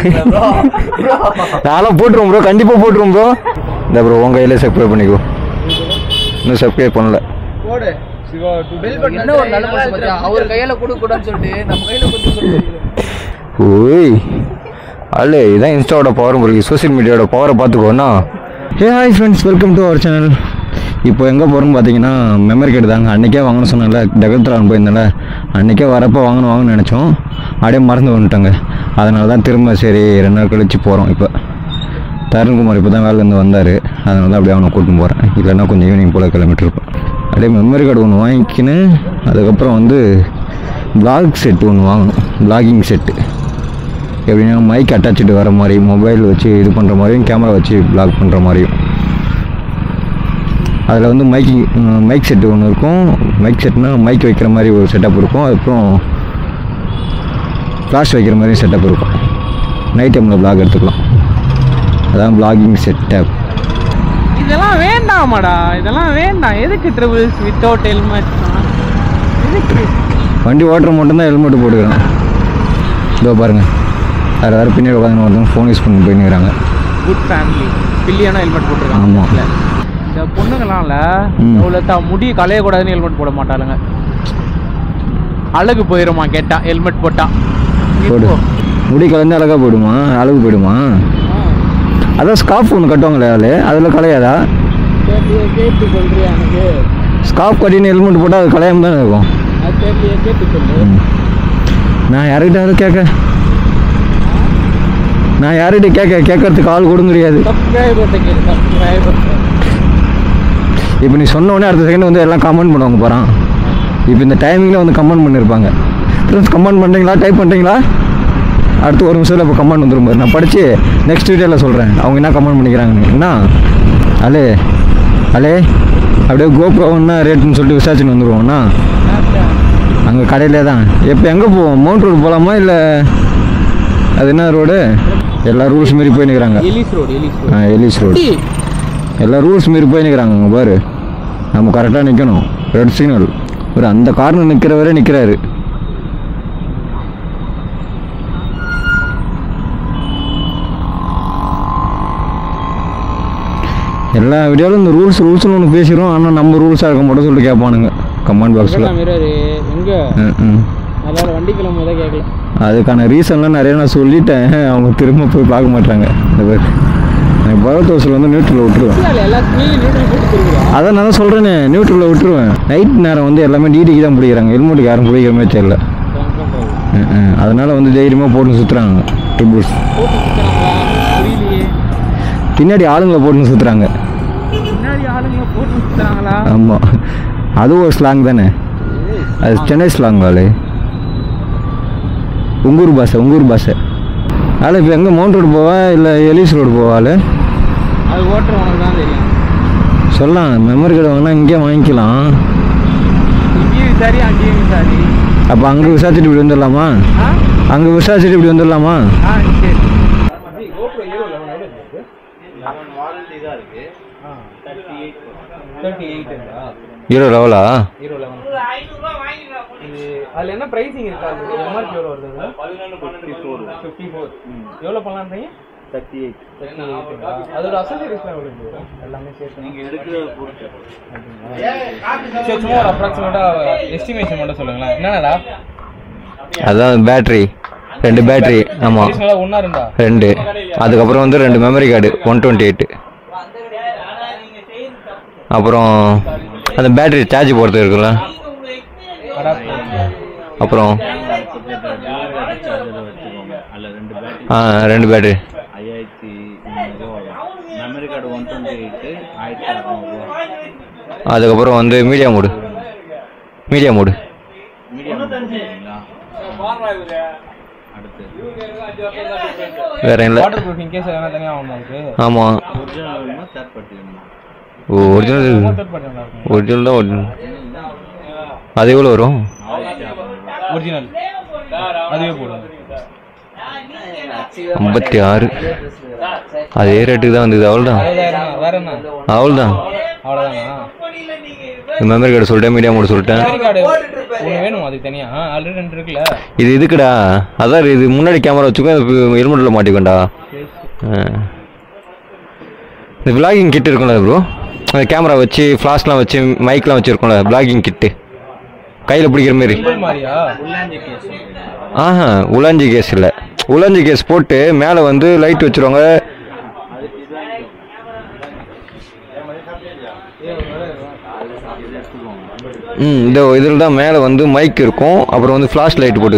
நான்லாம் போட்டுருவோம் ப்ரோ கண்டிப்பாக போட்டுருவோம் ப்ரோ இந்த ப்ரோ உங்கள் கையிலே சப்ஸ்கிரைப் பண்ணிக்கோ இன்னும் சப்ஸ்கிரைப் பண்ணல போடு என்ன ஒரு நல்ல மனுஷன் பாத்தியா? அவர் கையில கொடுக்க கூடாதுன்னு சொல்லிட்டு நம்ம கையில கொடுத்து ஓய் அல்ல இதான் இன்ஸ்டாவோட பவர் முறைக்கு சோஷியல் மீடியாவோட பவரை பார்த்துக்கோண்ணா hey hi friends welcome to our channel இப்போ எங்கே போகிறோம்னு பார்த்தீங்கன்னா மெமரி கார்டு தாங்க அன்றைக்கே வாங்கணும்னு சொன்னேன்ல டெகல்த்ரான் போயிருந்தேன்ல அன்றைக்கே வரப்போ வாங்கணும் வாங்கணும்னு நினச்சோம் அப்படியே மறந்து வந்துட்டோங்க அதனால தான் திரும்ப சரி ரெண்டு நாள் கழிச்சு போகிறோம் இப்போ தருண்குமார் இப்போ தான் வேலையிலேருந்து வந்தார் அதனால தான் அப்படியே அவனை கூட்டின்னு போகிறேன் இல்லைன்னா கொஞ்சம் ஈவினிங் போல் கிளம்பிட்டு இருப்பேன் அப்படியே மெமரி கார்டு ஒன்று வாங்கிக்கின்னு அதுக்கப்புறம் வந்து பிளாக் செட் ஒன்று வாங்கணும் பிளாகிங் செட்டு எப்படின்னா மைக் அட்டாச்சுட்டு வர மாதிரி மொபைல் வச்சு இது பண்ணுற மாதிரியும் கேமரா வச்சு பிளாக் பண்ணுற மாதிரியும் அதில் வந்து மைக்கிங் மைக் செட்டு ஒன்று இருக்கும் மைக் செட்னா மைக் வைக்கிற மாதிரி ஒரு செட்டப் இருக்கும் அதுக்கப்புறம் ஃப்ளாஷ் வைக்கிற மாதிரி செட்டப் இருக்கும் நைட் டைமில் பிளாக் எடுத்துக்கலாம் அதான் பிளாகிங் செட்டப் இதெல்லாம் வேண்டாமாடா இதெல்லாம் வேண்டாம் எதுக்கு ட்ரிபிள்ஸ் வித்தவுட் ஹெல்மெட் எதுக்கு வண்டி ஓட்டுற மட்டும்தான் ஹெல்மெட் போட்டுக்கிறேன் இதோ பாருங்கள் அதில் வேறு பின்னாடி உட்காந்து ஒருத்தவங்க ஃபோன் யூஸ் பண்ணி போயின்னுக்கிறாங்க குட் ஃபேமிலி பில்லியான ஹெல்மெட் போட்டிருக்காங்க ஆமா. வீட்ல. இந்த பொண்ணுங்களாம்ல ம். அவ்வளோ த முடி களையக்கூடாதுன்னு ஹெல்மெட் போட மாட்டாளுங்க அழகு போயிருமா கேட்டா ஹெல்மெட் போட்டா போடு இப்போ. முடி கலந்து அழகாக போயிடுமா அழகு போயிடுமா ஆ. அதான் ஸ்கார்ஃப் ஒன்று கட்டுவாங்களே ஆளு அதில் கலையாதா கேட்டு கேட்டு சொல்றியா எனக்கு ஸ்கார்ஃப் கட்டின்னு ஹெல்மெட் போட்டால் அது கலையாம தானே இருக்கும் அது கேட்டு கேட்டு சொல்லு ம். நான் யார்கிட்ட கேட்க நான் யார்கிட்ட கேட்க கேட்கறதுக்கு ஆள் கூட முடியாது சப்ஸ்கிரைபர்கிட்ட கேட்டு சப்ஸ்கிரைபர் இப்போ நீ சொன்ன உடனே அடுத்த செகண்ட் வந்து எல்லாம் கமெண்ட் பண்ணுவாங்க போகிறான் இப்போ இந்த டைமிங்கில் வந்து கமெண்ட் பண்ணியிருப்பாங்க ஃப்ரெண்ட்ஸ் கமெண்ட் பண்ணுறீங்களா டைப் பண்ணுறீங்களா அடுத்து ஒரு நிமிஷத்தில் இப்போ கமெண்ட் வந்துடும் பாரு நான் படித்து நெக்ஸ்ட் வீடியோவில் சொல்கிறேன் அவங்க என்ன கமெண்ட் பண்ணிக்கிறாங்கன்னு என்ன அலே அலே அப்படியே கோப்ரோ என்ன ரேட்டுன்னு சொல்லிட்டு விசாரிச்சுன்னு வந்துடுவோம்ண்ணா அங்கே கடையிலே தான் இப்போ எங்கே போவோம் மவுண்ட் ரோடு போகலாமா இல்லை அது என்ன ரோடு எல்லா ரூல்ஸ் மாரி போய் நிற்கிறாங்க எலிஸ் ரோடு எலிஸ் ஆ எலிஸ் ரோடு எல்லா ரூல்ஸ் மாரி போய் நிற்கிறாங்க அங்கே பாரு நம்ம கரெக்டாக நிற்கணும் ரெட் சிக்னல் ஒரு அந்த கார்னர் நிற்கிறவரே நிற்கிறாரு எல்லா வீடியோவிலும் இந்த ரூல்ஸ் ரூல்ஸ்னு ஒன்று பேசிடுவோம் ஆனால் நம்ம ரூல்ஸாக இருக்க மட்டும் சொல்லிட்டு கேட்பானுங்க கமெண்ட் பாக்ஸில் மிரரு எங்க ம் எல்லாரும் வண்டி கிளம்பும் போதே கேட்கல அதுக்கான ரீசன்லாம் நிறைய நான் சொல்லிட்டேன் அவங்க திரும்ப போய் பார்க்க மாட்டாங்க இந்த பேர் எனக்கு பகவத் ஹவுஸில் வந்து நியூட்ரலில் விட்டுருவேன் எல்லாத்துக்குமே நியூட்ரல் போட்டு திருவிழா அதான் நான் தான் சொல்கிறேனே நியூட்ரலில் விட்டுருவேன் நைட் நேரம் வந்து எல்லாமே டிடிக்கு தான் பிடிக்கிறாங்க ஹெல்மெட்டுக்கு யாரும் பிடிக்கிற மாதிரி தெரியல ம், ம். அதனால வந்து தைரியமாக போட்டு சுற்றுறாங்க ட்ரிபிள்ஸ் போட்டு சுத்துறாங்களா புரியலையே பின்னாடி ஆளுங்களை போட்டு சுற்றுறாங்க பின்னாடி ஆளுங்க போட்டு சுத்துறாங்களா ஆமாம் அதுவும் ஒரு ஸ்லாங் தானே அது சென்னை ஸ்லாங் ஆளு உங்கூர் பாஷை உங்கூர் பாஷை ஆளு இப்போ எங்கே மவுண்ட் ரோடு போவா இல்லை எலிஸ் ரோடு போவா ஆளு அது ஓட்டுற உனக்கு தான் தெரியும் சொல்லலாம் மெமரி கார்டு வாங்கினா இங்கே வாங்கிக்கலாம் இங்கேயும் விசாரி அங்கேயும் விசாரி அப்போ அங்கே விசாரிச்சுட்டு இப்படி வந்துடலாமா ஆ அங்கே விசாரிச்சுட்டு இப்படி வந்துடலாமா ஆ சரி தேர்ட்டி எயிட்டுங்களா ஹீரோ லெவலா ஹீரோ லெவன் இது அதில் என்ன ப்ரைஸிங் இருக்கா அது எம்ஆர்பி எவ்வளோ வருது ஃபிஃப்டி ஃபோர் எவ்வளோ பண்ணலான்றீங்க தேர்ட்டி எயிட் தேர்ட்டி எயிட்டுங்களா அதோட அசசரிஸ்லாம் எவ்வளோ இருக்கு எல்லாமே சேர்த்து நீங்கள் எடுக்கிறத பொறுத்து சரி சும்மா ஒரு அப்ராக்சிமேட்டாக எஸ்டிமேஷன் மட்டும் சொல்லுங்களேன் என்னடா அதான் பேட்ரி ரெண்டு பேட்ரி ஆமாம் அடிஷ்னலாக ஒன்றா இருந்தா ரெண்டு அதுக்கப்புறம் வந்து ரெண்டு memory card one twenty eight அப்புறம் அந்த பேட்டரி சார்ஜ் போடுறது இருக்குல்ல அப்புறம் அதில் ரெண்டு பேட்டரி ஆ ரெண்டு பேட்டரி ஐயாயிரத்தி முந்நூறுரூவா வரும் memory card one twenty eight ஆயிரத்தி அறநூறுவா அதுக்கப்புறம் வந்து media mod media mod medium சரிங்களா அடுத்து வேற இல்லை வாட்டர் ப்ரூஃபிங் கேஸ் எதனா தனியாக ஆகும் அதுக்கு ஆமாம் ஒரிஜினல் வேணுமா தேர்ட் பார்ட்டி வேணுமா ஓ ஒரிஜினல் தேர்ட் பார்ட்டி நல்லா இருக்கும் ஒரிஜினல் தான் ஒரிஜினல் அது எவ்வளோ வரும் ஆயிரத்தி அறநூறுவா ஒரிஜினல் அதுவே போடுங்க ஐம்பத்தி ஆறு அதே ரேட்டுக்கு தான் வந்தது அவ்வளோதான் அறுபதாயிரம் வேற என்ன அவ்வளோதான் அவ்வளோதானா மெமரி கார்டு சொல்லிட்டேன் மீடியா மோடு சொல்லிட்டேன் மெமரி கார்டு ஒன்று வேணுமா அதுக்கு தனியா ஆல்ரெடி ரெண்டு இருக்குல்ல இது இதுக்குடா அதான் இது முன்னாடி கேமரா வச்சுக்கோ ஹெல்மெட்டில் மாட்டிக்கோண்டா ஆ. இந்த விலாகிங் கிட் இருக்கும்ல ப்ரோ அந்த கேமரா வச்சு ஃப்ளாஷ்லாம் வச்சு மைக்லாம் வச்சுருக்கோம்ல விலாகிங் கிட்டு கையில் பிடிக்கிற மாரி சிம்பிள் மாதிரியா உள்ளாஞ்சி கேஸ் ஆஹா உலாஞ்சி கேஸ் இல்லை உலாஞ்சி கேஸ் போட்டு மேலே வந்து லைட் வச்சுருவாங்க ம் இந்த இதில் தான் மேலே வந்து மைக் இருக்கும் அப்புறம் வந்து ஃப்ளாஷ் லைட் போட்டு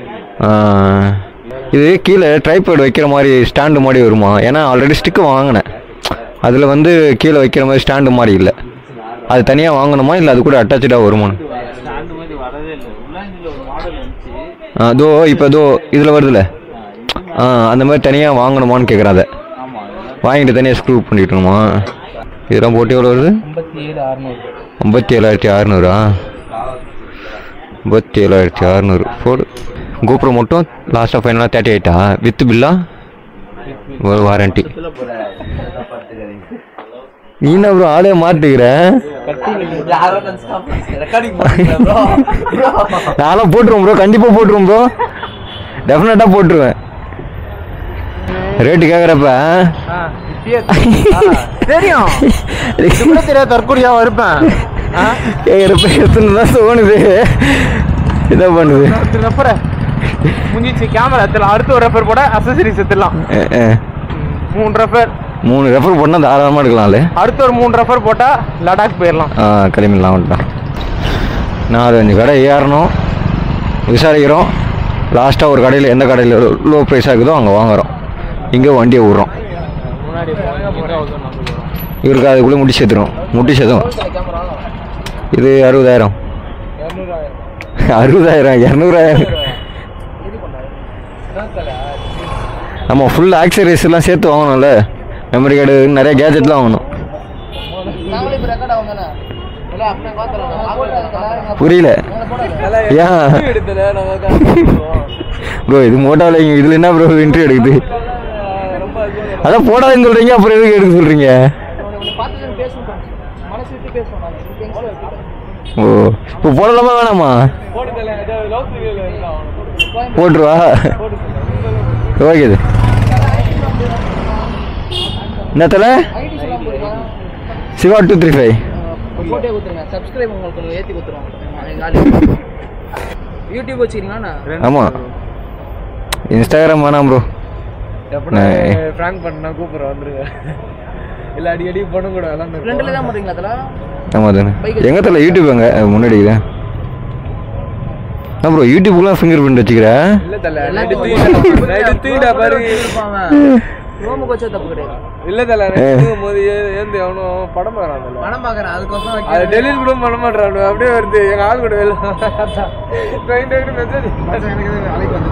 இது கீழே ட்ரைபேட் வைக்கிற மாதிரி ஸ்டாண்டு மாதிரி வருமா ஏன்னா ஆல்ரெடி ஸ்டிக்கு வாங்கினேன் அதில் வந்து கீழே வைக்கிற மாதிரி ஸ்டாண்டு மாதிரி இல்லை அது தனியாக வாங்கணுமா இல்லை அது கூட அட்டாச்சாக வருமானு ஸ்டாண்டு மாதிரி வரதே இல்லை உள்ளாஞ்சியில் ஒரு மாடல் வந்துச்சு அதோ இப்போ இதோ இதில் வருதுல்ல ஆ அந்த மாதிரி தனியாக வாங்கணுமான்னு கேட்குறேன் அதை ஆமாம் அதெல்லாம் வாங்கிட்டு தனியாக ஸ்க்ரூ பண்ணிட்டணுமா இதெல்லாம் போட்டு எவ்வளோ வருது ஐம்பத்தி ஏழு அறுநூறு ஐம்பத்தி ஏழாயிரத்தி அறநூறா ஐம்பத்தி ஏழாயிரத்தி அறநூறு போடு கோபுரம் மட்டும் லாஸ்ட்டாக ஃபைனலாக தேர்ட்டி எயிட்டா வித் பில்லா ஒரு வாரண்டி நீ என்ன ப்ரோ ஆளே மாட்டுக்கிற நான்லாம் போட்டுருவேன் ப்ரோ கண்டிப்பாக போட்டுருவேன் ப்ரோ டெஃபினட்டாக போட்டுருவேன் ரேட்டு கேட்குறப்ப தெரியும் இது கூட தெரியாத தற்கொலையாவா இருப்பேன் கேட்குறப்ப எத்தனை தான் தோணுது என்ன பண்ணுது ரெஃபர் முடிஞ்சிச்சு கேமரா எடுத்துலாம் அடுத்து ஒரு ரெஃபர் போட அசசரிஸ் எடுத்துலாம் அஹ், அஹ். மூணு ரெஃபர் மூணு ரெஃபர் பண்ணால் தாராளமாக எடுக்கலாம்ல அடுத்து ஒரு மூணு ரெஃபர் போட்டா லடாக் போயிடலாம் ஆ கிளம்பிடலாம் வந்துட்டான் நாலு அஞ்சு கடை ஏறணும் விசாரிக்கிறோம் லாஸ்ட்டாக ஒரு கடையில் எந்த கடையில் லோ ப்ரைஸாக இருக்குதோ அங்கே வாங்குறோம் இங்கே வண்டியை விட்றோம் முன்னாடி இவருக்கு அதுக்குள்ளே முட்டி சேர்த்துரும் முட்டி சேர்த்தும் இது அறுபதாயிரம் அறுபதாயிரம் இரநூறாயிரம் ஆமாம் ஃபுல் ஆக்சரிஸ் எல்லாம் சேர்த்து வாங்கணும்ல மெமரி கார்டு நிறைய கேஜெட்லாம் வாங்கணும் புரியல ஏன் ப்ரோ இது மோட்டாவில் இதில் என்ன ப்ரோ இன்ட்ரி எடுக்குது அதான் போடாதுன்னு சொல்கிறீங்க அப்புறம் எதுக்கு எடுக்க சொல்கிறீங்க ஓ இப்போ போடலாமா வேணாமா போட்டுருவா ஓகே இது என்னத்தல சிவா டூ த்ரீ ஃபைவ் போட்டே கொடுத்துருங்க சப்ஸ்கிரைப் உங்களுக்கு கொஞ்சம் ஏற்றி கொடுத்துருவோம் எங்கள் ஆளு யூடியூப் வச்சுக்கிறீங்களா ஆமாம் இன்ஸ்டாகிராம் வேணாம் ப்ரோ ஃப்ராங்க் பண்ணா கூப்பிட்றேன் வந்துருங்க இல்லை அடி அடி பண்ண கூட எல்லாம் ஃப்ரெண்டில் தான் பண்ணுறீங்களா அதெல்லாம் ஆமாம் தானே எங்கே தல யூடியூப் எங்க அஹ் முன்னாடி இது ஆ ப்ரோ யூடியூப்லாம் ஃபிங்கர் பிரிண்ட் வச்சுக்கிற இல்ல தல நைட்டு தூங்கிட்டா நைட்டு தூங்கிட்டா பாரு ரோமுக்கு வச்சா தப்பு கிடையாது இல்ல தல நைட்டு தூங்கும் போது ஏ- ஏந்து அவனும் படம் பார்க்கறான் தல படம் பார்க்குறேன் அதுக்கோசம் அதை டெலிட் கூட பண்ண மாட்டான் அப்படியே வருது எங்க ஆள் கூட வெளில ட்ரெயின் ட்ரெயின் மெசேஜ் நாளைக்கு வந்து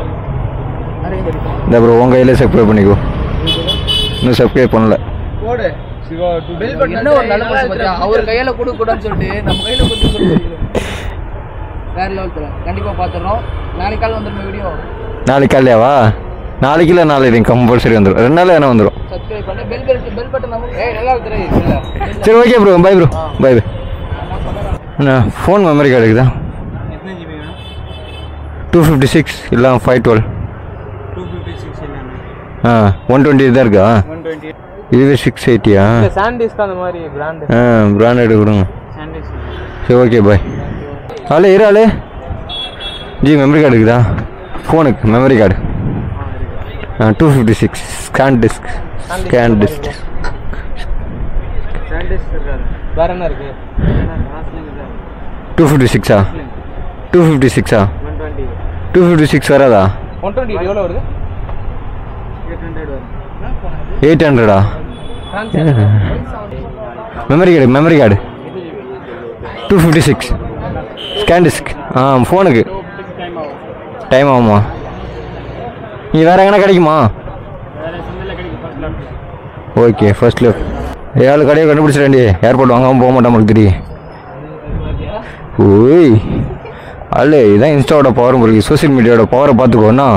இந்த ப்ரோ உங்கள் கையில் சப்ஸ்கிரைப் பண்ணிக்கோ இன்னும் சப்ஸ்கிரைப் பண்ணல போடு சிவா டூ பெல் என்ன ஒரு நல்ல மனுஷன் பார்த்தியா அவர் கையில கொடு கூடாதுன்னு சொல்லிட்டு நம்ம கையில கொடுத்து சொல்லிட்டு வேற லெவல் தர கண்டிப்பா பாத்துறோம் நாளைக்கு கால் வந்துருங்க வீடியோ நாளைக்கு காலையாவா நாளைக்கு இல்லை நாளைக்கு கம்பல்சரி வந்துடும் ரெண்டு நாள் வேணா வந்துடும் சப்ஸ்கிரைப் பண்ணி பெல் பெல் பெல் பட்டன் நமக்கு ஏய் நல்லா இருக்கு இல்ல சரி okay bro bye bro bye bye அண்ணா ஃபோன் மெமரி கார்டு இருக்குதா எத்தனை ஜிபி வேணும் டூ ஃபிஃப்டி சிக்ஸ் இல்லை five twelve two fifty six என்னென்ன ஆ ஒன் டுவெண்ட்டி தான் இருக்கா ஒன் டுவெண்ட்டி இதுவே சிக்ஸ் எயிட்டியா இல்ல சாண்டிஸ்க்கு அந்த மாதிரி பிராண்ட் ஆ பிராண்டட் கொடுங்க சாண்டிஸ் சரி ஓகே பாய் ஆளே இரு ஆளு ஜி மெமரி கார்டு இருக்குதா ஃபோனுக்கு மெமரி கார்டு ஆ two fifty six SanDisk SanDisk SanDisk இருக்காது வேற என்ன இருக்கு டூ ஃபிஃப்டி சிக்ஸா டூ ஃபிஃப்டி சிக்ஸா one twenty two fifty six வராதா ஒன் டுவெண்ட்டி எவ்வளோ வருது எயிட் ஹண்ட்ரட் வரும் எயிட் ஹண்ட்ரடா memory card memory card two fifty six SanDisk ஆ ஃபோனுக்கு டைம் ஆகுமா நீ வேறு எங்கன்னா கிடைக்குமா ஓகே ஃபர்ஸ்ட் லிஃப்ட் ஏழு கடையை கண்டுபிடிச்சிடண்டி ஏர்போர்ட் வாங்காமல் போக மாட்டான் உங்களுக்கு தெரியும் ஓய் அல்ல இதான் இன்ஸ்டாவோட பவர் உங்களுக்கு சோஷியல் மீடியாவோட பவரை பார்த்துக்கோண்ணா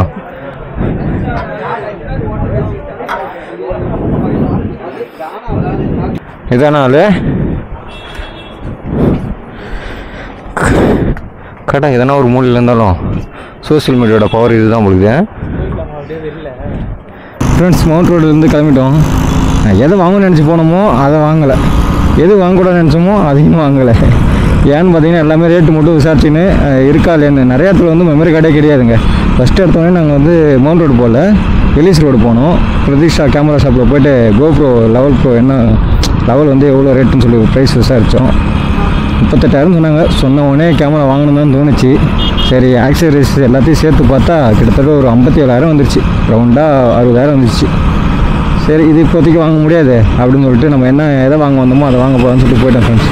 இதானா ஆளு கடை எதனா ஒரு மூலையில் இருந்தாலும் சோஷியல் மீடியாவோட பவர் இதுதான் உங்களுக்கு போயிடலாமா அப்படியே வெளில ஃப்ரெண்ட்ஸ் மவுண்ட் ரோட்லேருந்து கிளம்பிட்டோம் நான் எதை வாங்கணும்னு நினச்சி போனோமோ அதை வாங்கலை எது வாங்கக்கூடாதுன்னு நினச்சோமோ அதையும் வாங்கலை ஏன்னு பார்த்தீங்கன்னா எல்லாமே ரேட்டு மட்டும் விசாரிச்சுன்னு அஹ், இருக்கா இல்லைன்னு நிறைய இடத்துல வந்து மெமரி கார்டே கிடையாதுங்க ஃபஸ்ட்டு எடுத்தோடனே நாங்கள் வந்து மவுண்ட் ரோடு போகல எலிஸ் ரோடு போனோம் பிரதீஷா கேமரா ஷாப்பில் போயிட்டு கோப்ரோ லெவல் ப்ரோ என்ன லெவல் வந்து எவ்வளோ ரேட்டுன்னு சொல்லி ப்ரைஸ் விசாரித்தோம் முப்பத்தெட்டாயிரம் சொன்னாங்க சொன்ன உடனே கேமரா வாங்கணும் தான் தோணுச்சு சரி ஆக்சசரிஸ் எல்லாத்தையும் சேர்த்து பார்த்தா கிட்டத்தட்ட ஒரு ஐம்பத்தி ஏழாயிரம் வந்துருச்சு ரவுண்டாக அறுபதாயிரம் வந்துருச்சு சரி இது இப்போதைக்கு வாங்க முடியாது அப்படின்னு சொல்லிட்டு நம்ம என்ன எதை வாங்க வந்தோமோ அதை வாங்க போகலான்னு சொல்லிட்டு போயிட்டோம் ஃப்ரெண்ட்ஸ்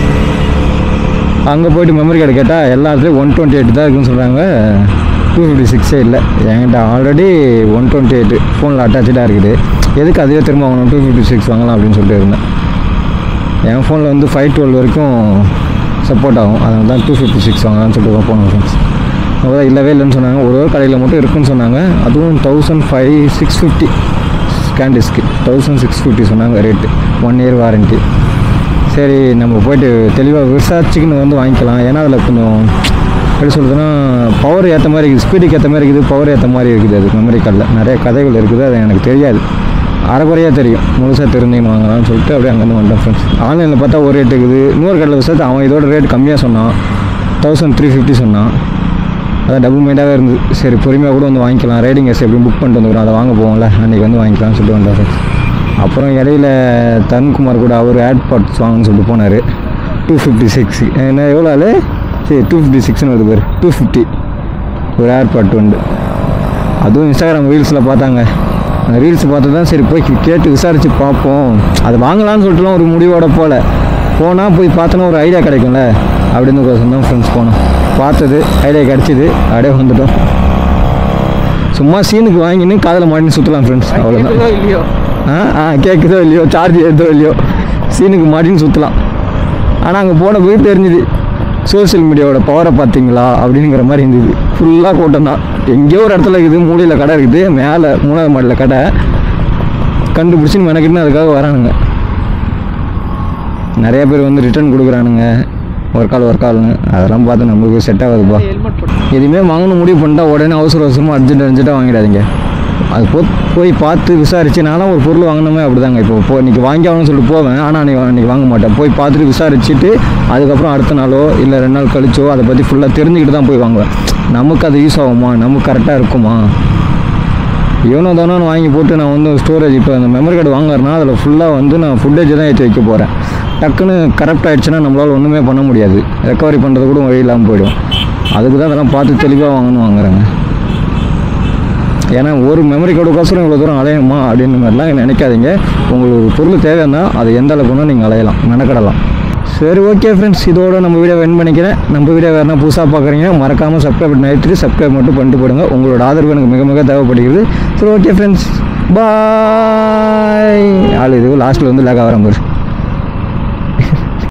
அங்கே போயிட்டு மெமரி கார்டு கேட்டால் எல்லா இடத்துலையும் ஒன் டுவெண்ட்டி எயிட் தான் இருக்குன்னு சொல்கிறாங்க டூ ஃபிஃப்டி சிக்ஸே இல்லை என்கிட்ட ஆல்ரெடி ஒன் டுவெண்ட்டி எயிட் ஃபோனில் அட்டாச்சாக இருக்குது எதுக்கு அதுவே திரும்ப வாங்கணும் டூ ஃபிஃப்டி சிக்ஸ் வாங்கலாம் அப்படின்னு சொல்லிட்டு இருந்தேன் என் ஃபோனில் வந்து ஃபைவ் டுவெல் வரைக்கும் சப்போர்ட் ஆகும் அதனால தான் டூ ஃபிஃப்டி சிக்ஸ் வாங்கலாம்னு சொல்லிட்டு போனோம் ஃப்ரெண்ட்ஸ் அதான் இல்லவே இல்லைன்னு சொன்னாங்க ஒரு ஒரு கடையில் மட்டும் இருக்குன்னு சொன்னாங்க அதுவும் தௌசண்ட் ஃபைவ் சிக்ஸ் ஃபிஃப்டி ஸ்கேன் டிஸ்க்கு தௌசண்ட் சிக்ஸ் ஃபிஃப்டி சொன்னாங்க ரேட்டு ஒன் இயர் வாரண்ட்டி சரி நம்ம போயிட்டு தெளிவாக விசாரிச்சுக்கின்னு வந்து வாங்கிக்கலாம் ஏன்னா அதில் கொஞ்சம் எப்படி சொல்கிறதுன்னா பவர் ஏற்ற மாதிரி இருக்குது ஸ்பீடுக்கு ஏற்ற மாதிரி இருக்குது பவர் ஏற்ற மாதிரி இருக்குது அது மெமரி கார்டில் நிறைய கதைகள் இருக்குது அது எனக்கு தெரியாது அரைக்குறையாக தெரியும் முழுசாக தெரிஞ்சுக்கணும் வாங்கலாம்னு சொல்லிட்டு அப்படியே அங்கேருந்து வந்துட்டேன் ஃப்ரெண்ட்ஸ் ஆன்லைனில் பார்த்தா ஒரு ரேட் இருக்குது இன்னொரு கடையில் விசாரித்து அவன் இதோட ரேட் கம்மியாக சொன்னான் தௌசண்ட் த்ரீ ஃபிஃப்டி சொன்னான் அதான் டபுள் மைண்டாகவே இருந்து சரி பொறுமையாக கூட வந்து வாங்கிக்கலாம் ரைடிங் எஸ் எப்படி புக் பண்ணிட்டு வந்துக்கிறோம் அதை வாங்க போவோம்ல அன்றைக்கி வந்து வாங்கிக்கலாம்னு சொல்லிட்டு வந்தேன் ஃப்ரெண்ட்ஸ் அப்புறம் இடையில தருண்குமார் கூட அவர் ஏர்பாட்ஸ் வாங்கன்னு சொல்லிட்டு போனார் டூ ஃபிஃப்டி சிக்ஸ் என்ன எவ்வளோ ஆளு சரி டூ ஃபிஃப்டி சிக்ஸ்னு வருது பேர் டூ ஃபிஃப்டி ஒரு ஏர்பாட் உண்டு அதுவும் இன்ஸ்டாகிராம் ரீல்ஸில் பார்த்தாங்க அந்த ரீல்ஸ் பார்த்து தான் சரி போய் கேட்டு விசாரித்து பார்ப்போம் அது வாங்கலாம்னு சொல்லிட்டுலாம் ஒரு முடிவோட போகல போனால் போய் பார்த்தோன்னா ஒரு ஐடியா கிடைக்கும்ல அப்படின்னு தான் ஃப்ரெண்ட்ஸ் போனோம் பார்த்தது ஐடியா கிடச்சிது அப்படியே வந்துட்டோம் சும்மா சீனுக்கு வாங்கின்னு காதில் மாட்டின்னு சுற்றலாம் ஃப்ரெண்ட்ஸ் அவ்வளோதான் கேக்குதோ இல்லையோ ஆ ஆ கேட்குதோ இல்லையோ சார்ஜ் ஏதோ இல்லையோ சீனுக்கு மாட்டின்னு சுற்றலாம் ஆனால் அங்கே போன போய் தெரிஞ்சுது சோஷியல் மீடியாவோட பவரை பார்த்தீங்களா அப்படிங்கிற மாதிரி இருந்தது ஃபுல்லாக கூட்டம் தான் எங்கேயோ ஒரு இடத்துல இருக்குது மூலையில் கடை இருக்குது மேலே மூணாவது மாடியில் கடை கண்டுபிடிச்சின்னு மெனக்கிட்டு அதுக்காக வரானுங்க நிறைய பேர் வந்து ரிட்டர்ன் கொடுக்குறானுங்க ஒர்க் ஆல் ஒர்க் ஆல்னு அதெல்லாம் பார்த்து நம்மளுக்கு செட் ஆகாதுப்பா ஹெல்மெட் போட்டு எதுவுமே வாங்கணும் முடிவு பண்ணிட்டா உடனே அவசர அவசரமாக அர்ஜென்ட் அர்ஜென்ட்டாக வாங்கிடாதீங்க அது போ போய் பார்த்து விசாரிச்சு நானும் ஒரு பொருள் வாங்கினோமே அப்படிதாங்க இப்போ போ இன்றைக்கி வாங்கி ஆகணும்னு சொல்லிட்டு போவேன் ஆனால் அன்றைக்கி அன்றைக்கி வாங்க மாட்டேன் போய் பார்த்துட்டு விசாரிச்சுட்டு அதுக்கப்புறம் அடுத்த நாளோ இல்லை ரெண்டு நாள் கழிச்சோ அதை பற்றி ஃபுல்லாக தெரிஞ்சுக்கிட்டு தான் போய் வாங்குவேன் நமக்கு அது யூஸ் ஆகுமா நமக்கு கரெக்டாக இருக்குமா இவனோ தானோ வாங்கி போட்டு நான் வந்து ஸ்டோரேஜ் இப்போ அந்த மெமரி கார்டு வாங்குறேன்னா அதில் ஃபுல்லாக வந்து நான் ஃபுட்டேஜ் தான் ஏற்றி வைக்க போகிறேன் டக்குன்னு கரெக்ட் ஆகிடுச்சுன்னா நம்மளால் ஒன்றுமே பண்ண முடியாது ரெக்கவரி பண்ணுறது கூட வழி இல்லாமல் போயிடும் அதுக்கு தான் அதெல்லாம் பார்த்து தெளிவாக வாங்கணும் வாங்குறேங்க ஏன்னா ஒரு மெமரி கார்டுக்கோசரம் இவ்வளோ தூரம் அலையணுமா அப்படின்னு மாதிரிலாம் நினைக்காதீங்க உங்களுக்கு ஒரு பொருள் தேவைன்னா அது எந்த அளவுக்கு வேணால் நீங்கள் அலையலாம் மெனக்கடலாம் சரி ஓகே ஃப்ரெண்ட்ஸ் இதோட நம்ம வீடியோ வென் பண்ணிக்கிறேன் நம்ம வீடியோ வேறுனா புதுசாக பார்க்குறீங்க மறக்காமல் சப்ஸ்கிரைப் நைட்டு சப்ஸ்கிரைப் மட்டும் பண்ணிட்டு போடுங்க உங்களோட ஆதரவு எனக்கு மிக மிக தேவைப்படுகிறது சரி ஓகே ஃப்ரெண்ட்ஸ் பாய் ஆள் இது லாஸ்ட்டில் வந்து லேக் ஆகிற மாதிரி